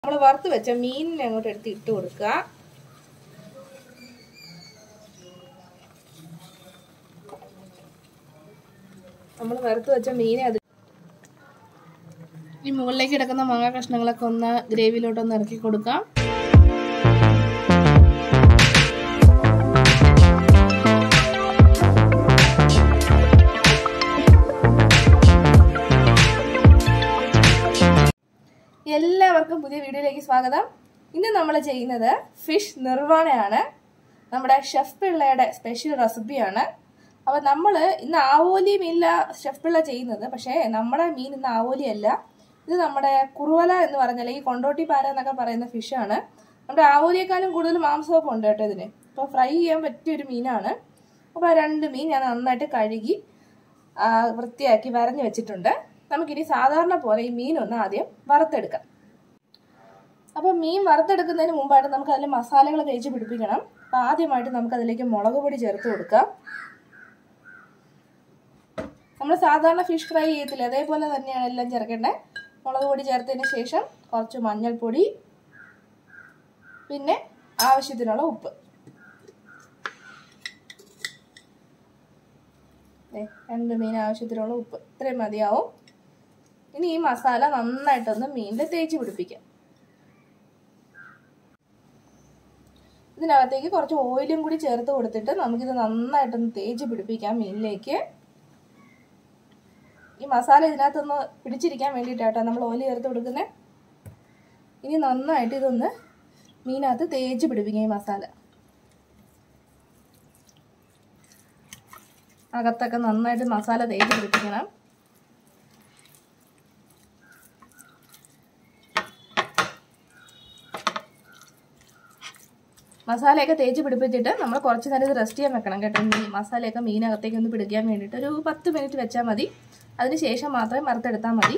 നമ്മൾ വറുത്ത് വെച്ച മീനിനെ അങ്ങോട്ട് എടുത്ത് ഇട്ട് കൊടുക്കുക നമ്മൾ വറുത്ത് വെച്ച മീനെ അത് ഈ മുകളിലേക്ക് കിടക്കുന്ന മാങ്ങ കഷ്ണങ്ങളൊക്കെ ഒന്ന് ഗ്രേവിയിലോട്ടൊന്ന് ഇറക്കി കൊടുക്കാം എല്ലാവർക്കും പുതിയ വീഡിയോയിലേക്ക് സ്വാഗതം ഇന്ന് നമ്മൾ ചെയ്യുന്നത് ഫിഷ് നിർവാണയാണ് നമ്മുടെ ഷെഫ് പിള്ളയുടെ സ്പെഷ്യൽ റെസിപ്പിയാണ് അപ്പോൾ നമ്മൾ ഇന്ന് ആവോലി മീനില ഷെഫ് പിള്ള ചെയ്യുന്നത് പക്ഷേ നമ്മുടെ മീൻ ഇന്ന് ആവോലി അല്ല ഇത് നമ്മുടെ കുറുവല എന്ന് പറഞ്ഞാൽ ഈ കൊണ്ടോട്ടി പാര എന്നൊക്കെ പറയുന്ന ഫിഷാണ് നമ്മുടെ ആവോലിയേക്കാളും കൂടുതൽ മാംസമൊക്കെ ഉണ്ട് കേട്ടോ ഇതിന് അപ്പോൾ ഫ്രൈ ചെയ്യാൻ പറ്റിയൊരു മീനാണ് അപ്പോൾ ആ രണ്ട് മീൻ ഞാൻ നന്നായിട്ട് കഴുകി ആ, വൃത്തിയാക്കി വരഞ്ഞു വെച്ചിട്ടുണ്ട് നമുക്കിനി സാധാരണ പോലെ ഈ മീനൊന്ന് ആദ്യം വറുത്തെടുക്കാം അപ്പോൾ മീൻ വറുത്തെടുക്കുന്നതിന് മുമ്പായിട്ട് നമുക്ക് അതിൽ മസാലകൾ തേച്ച് പിടിപ്പിക്കണം അപ്പോൾ ആദ്യമായിട്ട് നമുക്ക് അതിലേക്ക് മുളക് പൊടി ചേർത്ത് കൊടുക്കാം നമ്മൾ സാധാരണ ഫിഷ് ഫ്രൈ ചെയ്യത്തില്ല അതേപോലെ തന്നെയാണ് എല്ലാം ചേർക്കേണ്ടത് മുളക് പൊടി ചേർത്തതിന് ശേഷം കുറച്ച് മഞ്ഞൾപ്പൊടി പിന്നെ ആവശ്യത്തിനുള്ള ഉപ്പ് ദേ, രണ്ട് മീൻ ആവശ്യത്തിനുള്ള ഉപ്പ് ഇത്രയും മതിയാവും ഇനി ഈ മസാല നന്നായിട്ടൊന്ന് മീനിൽ തേച്ച് പിടിപ്പിക്കാം ഇതിനകത്തേക്ക് കുറച്ച് ഓയിലും കൂടി ചേർത്ത് കൊടുത്തിട്ട് നമുക്കിത് നന്നായിട്ടൊന്ന് തേച്ച് പിടിപ്പിക്കാം മീനിലേക്ക് ഈ മസാല ഇതിനകത്തൊന്ന് പിടിച്ചിരിക്കാൻ വേണ്ടിയിട്ടാട്ടോ നമ്മൾ ഓയിൽ ചേർത്ത് കൊടുക്കുന്നത് ഇനി നന്നായിട്ട് ഇതൊന്ന് മീനകത്ത് തേച്ച് പിടിപ്പിക്കാം ഈ മസാല അകത്തൊക്കെ നന്നായിട്ട് മസാല തേച്ച് പിടിപ്പിക്കണം മസാലയൊക്കെ തേച്ച് പിടിപ്പിച്ചിട്ട് നമ്മൾ കുറച്ച് നേരം ഇത് റെസ്റ്റ് ചെയ്യാൻ വെക്കണം കേട്ടോ ഈ മസാലയൊക്കെ മീനകത്തേക്ക് ഒന്ന് പിടിക്കാൻ വേണ്ടിയിട്ട് ഒരു പത്ത് മിനിറ്റ് വെച്ചാൽ മതി അതിന് ശേഷം മാത്രമേ വറുത്തെടുത്താൽ മതി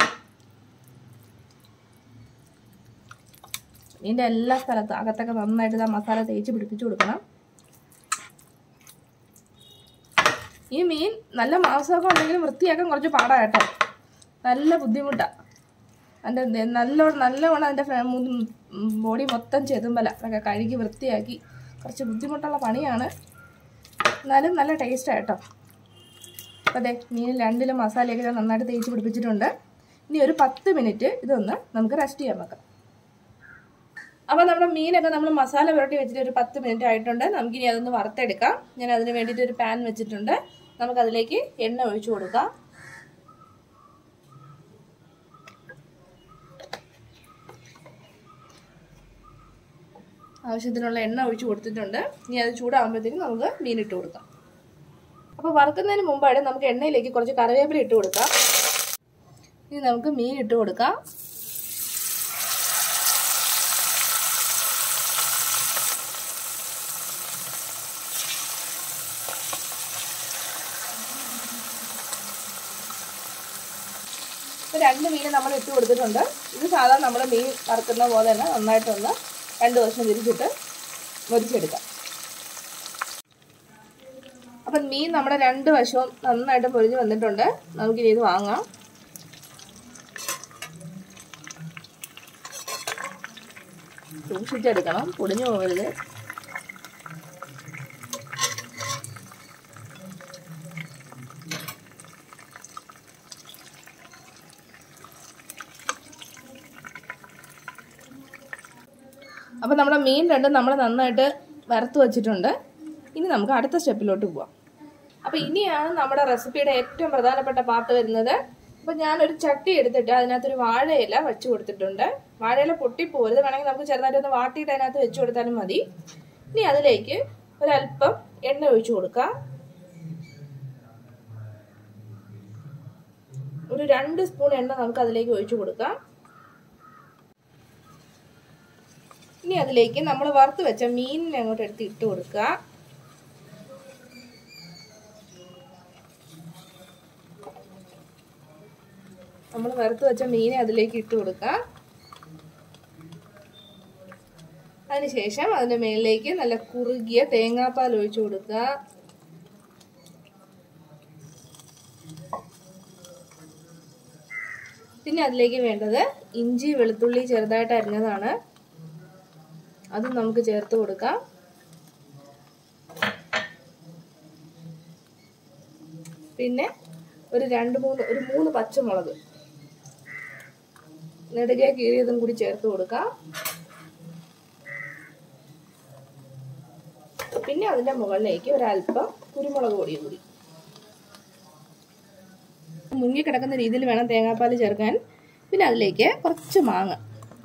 മീൻ്റെ എല്ലാ സ്ഥലത്തും അകത്തൊക്കെ നന്നായിട്ട് ഇതാ മസാല തേച്ച് പിടിപ്പിച്ച് കൊടുക്കണം ഈ മീൻ നല്ല മാംസമൊക്കെ ഉണ്ടെങ്കിലും വൃത്തിയാക്കാൻ കുറച്ച് പാടാ കേട്ടോ നല്ല ബുദ്ധിമുട്ടാണ് അതിൻ്റെ നല്ലോണം നല്ലവണ്ണം അതിൻ്റെ ബോഡി മൊത്തം ചെതുമ്പല അതൊക്കെ കഴുകി വൃത്തിയാക്കി കുറച്ച് ബുദ്ധിമുട്ടുള്ള പണിയാണ് എന്നാലും നല്ല ടേസ്റ്റാണ് കേട്ടോ അപ്പോൾ അതെ മീൻ രണ്ടിലും മസാലയൊക്കെ ഞാൻ നന്നായിട്ട് തേച്ച് പിടിപ്പിച്ചിട്ടുണ്ട് ഇനി ഒരു പത്ത് മിനിറ്റ് ഇതൊന്ന് നമുക്ക് റെസ്റ്റ് ചെയ്യാൻ വെക്കാം അപ്പോൾ നമ്മുടെ മീനൊക്കെ നമ്മൾ മസാല പുരട്ടി വെച്ചിട്ട് ഒരു പത്ത് മിനിറ്റ് ആയിട്ടുണ്ട് നമുക്കിനി അതൊന്ന് വറുത്തെടുക്കാം ഞാൻ അതിന് വേണ്ടിയിട്ട് ഒരു പാൻ വെച്ചിട്ടുണ്ട് നമുക്കതിലേക്ക് എണ്ണ ഒഴിച്ചു കൊടുക്കാം ആവശ്യത്തിനുള്ള എണ്ണ ഒഴിച്ചു കൊടുത്തിട്ടുണ്ട് ഇനി അത് ചൂടാകുമ്പോഴത്തേക്കും നമുക്ക് മീൻ ഇട്ട് കൊടുക്കാം അപ്പോൾ വറുക്കുന്നതിന് മുമ്പായിട്ട് നമുക്ക് എണ്ണയിലേക്ക് കുറച്ച് കറിവേപ്പില ഇട്ട് കൊടുക്കാം ഇനി നമുക്ക് മീൻ ഇട്ട് കൊടുക്കാം ഇപ്പോൾ രണ്ട് മീൻ നമ്മൾ ഇട്ട് കൊടുത്തിട്ടുണ്ട് ഇത് സാധാരണ നമ്മൾ മീൻ വറുക്കുന്ന പോലെ തന്നെ നന്നായിട്ടൊന്ന് രണ്ട് വർഷം തിരിച്ചിട്ട് മുരിച്ചെടുക്കാം അപ്പം മീൻ നമ്മുടെ രണ്ട് വശവും നന്നായിട്ട് പൊരിഞ്ഞ് വന്നിട്ടുണ്ട് നമുക്കിനി ഇത് വാങ്ങാം സൂക്ഷിച്ചെടുക്കണം പൊടിഞ്ഞു പോകരുത് അപ്പോൾ നമ്മുടെ മീൻ രണ്ടും നമ്മൾ നന്നായിട്ട് വറുത്ത് വെച്ചിട്ടുണ്ട് ഇനി നമുക്ക് അടുത്ത സ്റ്റെപ്പിലോട്ട് പോവാം അപ്പോൾ ഇനിയാണ് നമ്മുടെ റെസിപ്പിയുടെ ഏറ്റവും പ്രധാനപ്പെട്ട പാർട്ട് വരുന്നത് അപ്പോൾ ഞാനൊരു ചട്ടി എടുത്തിട്ട് അതിനകത്തൊരു വാഴയില വെച്ച് കൊടുത്തിട്ടുണ്ട് വാഴയില പൊട്ടിപ്പോരുത് വേണമെങ്കിൽ നമുക്ക് ചെറുതായിട്ടൊന്ന് വാട്ടിയിട്ട് അതിനകത്ത് വെച്ച് കൊടുത്താലും മതി ഇനി അതിലേക്ക് ഒരല്പം എണ്ണ ഒഴിച്ചു കൊടുക്കാം ഒരു രണ്ട് സ്പൂൺ എണ്ണ നമുക്ക് അതിലേക്ക് ഒഴിച്ചു കൊടുക്കാം ഇനി അതിലേക്ക് നമ്മൾ വറുത്ത് വെച്ച മീനിനെ അങ്ങോട്ട് എടുത്ത് ഇട്ട് കൊടുക്കുക നമ്മൾ വറുത്ത് വെച്ച മീനെ അതിലേക്ക് ഇട്ട് കൊടുക്കുക അതിനുശേഷം അതിൻ്റെ മേളിലേക്ക് നല്ല കുറുകിയ തേങ്ങാപ്പാൽ ഒഴിച്ചു കൊടുക്കുക പിന്നെ അതിലേക്ക് വേണ്ടത് ഇഞ്ചി വെളുത്തുള്ളി ചെറുതായിട്ട് അരിഞ്ഞതാണ് അതും നമുക്ക് ചേർത്ത് കൊടുക്കാം പിന്നെ ഒരു രണ്ട് മൂന്ന് ഒരു മൂന്ന് പച്ചമുളക് നെടുകെ കീറിയതും കൂടി ചേർത്ത് കൊടുക്കാം പിന്നെ അതിന്റെ മുകളിലേക്ക് ഒരല്പം കുരുമുളക് പൊടിയും കൂടി മുങ്ങി കിടക്കുന്ന രീതിയിൽ വേണം തേങ്ങാപ്പാൽ ചേർക്കാൻ പിന്നെ അതിലേക്ക് കുറച്ച് മാങ്ങ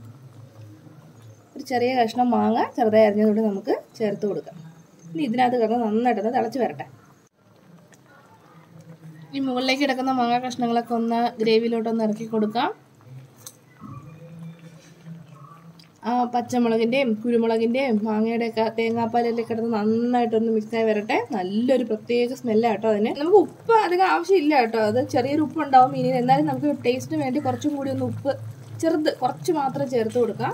ഒരു ചെറിയ കഷ്ണം മാങ്ങ ചെറുതായി അരിഞ്ഞതുകൊണ്ട് നമുക്ക് ചേർത്ത് കൊടുക്കാം ഇനി ഇതിനകത്ത് കിടന്ന് നന്നായിട്ടൊന്ന് തിളച്ച് വരട്ടെ ഈ മുകളിലേക്ക് കിടക്കുന്ന മാങ്ങ കഷ്ണങ്ങളൊക്കെ ഒന്ന് ഗ്രേവിയിലോട്ടൊന്ന് ഇറക്കി കൊടുക്കാം ആ പച്ചമുളകിൻ്റെയും കുരുമുളകിൻ്റെയും മാങ്ങയുടെയൊക്കെ തേങ്ങാപ്പാലെല്ലാം കിടന്ന് നന്നായിട്ടൊന്ന് മിക്സായി വരട്ടെ നല്ലൊരു പ്രത്യേക സ്മെല്ലാണ് കേട്ടോ അതിന് നമുക്ക് ഉപ്പ് അധികം ആവശ്യമില്ല കേട്ടോ അത് ചെറിയൊരു ഉപ്പ് ഉണ്ടാവും മീനിന് എന്നാലും നമുക്ക് ടേസ്റ്റിന് വേണ്ടി കുറച്ചും കൂടി ഒന്ന് ഉപ്പ് ചെറുത് കുറച്ച് മാത്രം ചേർത്ത് കൊടുക്കാം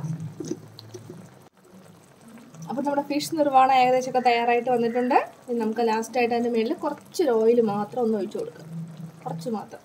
അപ്പോൾ നമ്മുടെ ഫിഷ് നിർവ്വാണം ഏകദേശമൊക്കെ തയ്യാറായിട്ട് വന്നിട്ടുണ്ട് ഇനി നമുക്ക് ലാസ്റ്റായിട്ട് അതിൻ്റെ മേളിൽ കുറച്ച് ഓയിൽ മാത്രം ഒന്ന് ഒഴിച്ചു കൊടുക്കാം കുറച്ച് മാത്രം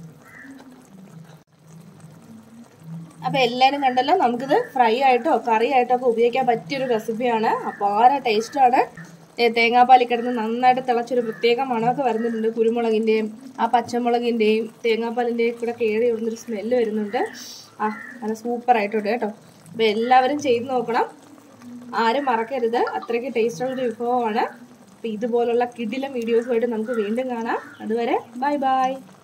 അപ്പോൾ എല്ലാവരും കണ്ടല്ലോ നമുക്കിത് ഫ്രൈ ആയിട്ടോ കറി ആയിട്ടോ ഒക്കെ ഉപയോഗിക്കാൻ പറ്റിയൊരു റെസിപ്പിയാണ് അപാര ടേസ്റ്റാണ് തേങ്ങാപ്പാലിൽ കിടന്ന് നന്നായിട്ട് തിളച്ചൊരു പ്രത്യേക മണമൊക്കെ വരുന്നുണ്ട് കുരുമുളകിൻ്റെയും ആ പച്ചമുളകിൻ്റെയും തേങ്ങാപ്പാലിൻ്റെയും കൂടെ കയറി വരുന്നൊരു സ്മെല്ല് വരുന്നുണ്ട് ആ നല്ല സൂപ്പറായിട്ടുണ്ട് കേട്ടോ അപ്പോൾ എല്ലാവരും ചെയ്ത് നോക്കണം ആരും മറക്കരുത് അത്രയ്ക്ക് ടേസ്റ്റുള്ളൊരു വിഭവമാണ് അപ്പോൾ ഇതുപോലുള്ള കിടിലം വീഡിയോസുമായിട്ട് നമുക്ക് വീണ്ടും കാണാം അതുവരെ ബൈ ബൈ